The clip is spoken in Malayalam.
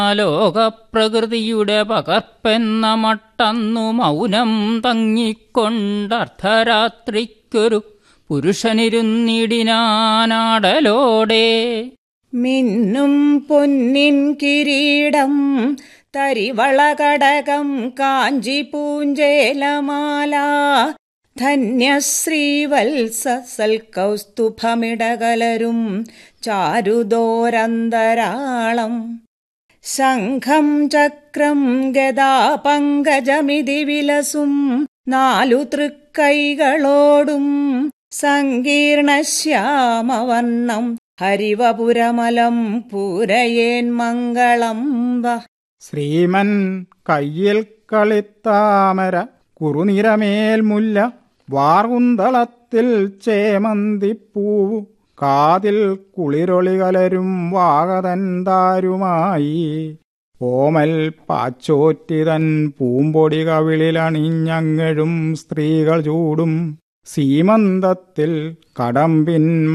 ലോകപ്രകൃതിയുടെ പകർപ്പെന്ന മട്ടന്നു മൗനം തങ്ങിക്കൊണ്ടർദ്ധരാത്രിക്കൊരു പുരുഷനിരുന്നിടിനാനാടലോടെ മിന്നും പൊന്നിൻ കിരീടം തരിവളകടകം കാഞ്ചി പൂഞ്ചേലമാല ധന്യശ്രീവത്സ സൽക്കൗസ്തുഭമിടകലരും ചാരുദോരന്തരാളം ശംഖം ചക്രം ഗദാ പങ്കജമിതി വിലസും നാലു തൃക്കൈകളോടും സങ്കീർണശ്യാമവർണം ഹരിവപുരമലം പൂരയേൻ മംഗളം വ ശ്രീമൻ കയ്യിൽ കളിത്താമര കുറുനിരമേൽ മുല്ല വാർകുന്തളത്തിൽ ചേമന്തിപ്പൂവു കാതിൽ കുളിരൊളി കലരും വാകതൻ താരുമായി ഓമൽ പാച്ചോറ്റിതൻ പൂമ്പൊടി കവിളിലണിഞ്ഞങ്ങഴും സ്ത്രീകൾ ചൂടും സീമന്തത്തിൽ കടമ്പിൻ